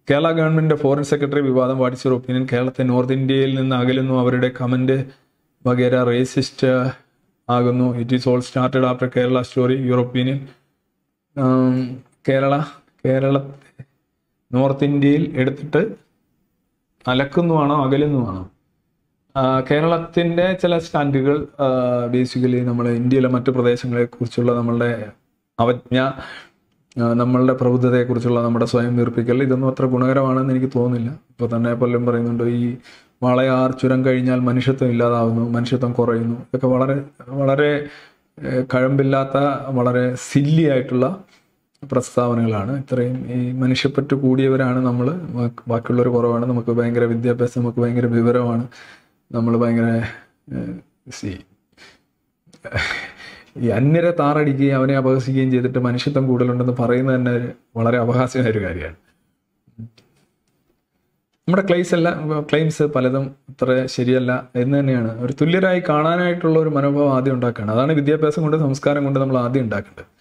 Kerala government foreign secretary വിവാദം what's your opinion കേരളത്തെ north ഇന്ത്യയിൽ നിന്ന് അകലുന്നു അവരുടെ കമൻറ്റ് വഗേര റേസിസ്റ്റ് ആകുന്നു it is all started after Kerala story your opinion Kerala കേരളത്തെ നോർത്ത് ഇന്ത്യയിൽ എടുത്തിട്ട് അലക്കുന്നുവാണോ അകലുന്നുവാണോ കേരളത്തിൻ്റെ ചില സ്റ്റാൻഡുകൾ ബേസിക്കലി നമ്മൾ ഇന്ത്യയിലെ മറ്റു പ്രദേശങ്ങളെ കുറിച്ചുള്ള നമ്മളുടെ അവജ്ഞ ആ, നമ്മളുടെ പ്രബുദ്ധതയെക്കുറിച്ചുള്ള നമ്മുടെ സ്വയം വീർപ്പിക്കൽ ഇതൊന്നും അത്ര ഗുണകരമാണെന്ന് എനിക്ക് തോന്നുന്നില്ല ഇപ്പോൾ തന്നെ പലരും പറയുന്നുണ്ട് ഈ വാളയാർ ചുരം കഴിഞ്ഞാൽ മനുഷ്യത്വം ഇല്ലാതാവുന്നു മനുഷ്യത്വം കുറയുന്നു ഇതൊക്കെ വളരെ വളരെ ഏഹ്, കഴമ്പില്ലാത്ത വളരെ സില്ലി ആയിട്ടുള്ള പ്രസ്താവനകളാണ് ഇത്രയും ഈ മനുഷ്യപ്പറ്റ് കൂടിയവരാണ് നമ്മൾ ബാക്കിയുള്ളവർ കുറവാണ് നമുക്ക് ഭയങ്കര വിദ്യാഭ്യാസം നമുക്ക് ഭയങ്കര വിവരമാണ് നമ്മൾ ഭയങ്കര ഏഹ്, സി ഈ അന്യരെ താറടിക്കുകയും അവനെ അപഹസിക്കുകയും ചെയ്തിട്ട് മനുഷ്യത്വം കൂടുതലുണ്ടെന്ന് പറയുന്നത് തന്നെ ഒരു വളരെ അപഹാസ്യമായ ഒരു കാര്യമാണ് നമ്മുടെ ക്ലെയിംസ് എല്ലാം ക്ലെയിംസ് പലതും അത്ര ശരിയല്ല എന്ന് തന്നെയാണ് ഒരു തുല്യരായി കാണാനായിട്ടുള്ള ഒരു മനോഭാവം ആദ്യം ഉണ്ടാക്കുകയാണ് അതാണ് വിദ്യാഭ്യാസം കൊണ്ട് സംസ്കാരം കൊണ്ട് നമ്മൾ ആദ്യം ഉണ്ടാക്കേണ്ടത്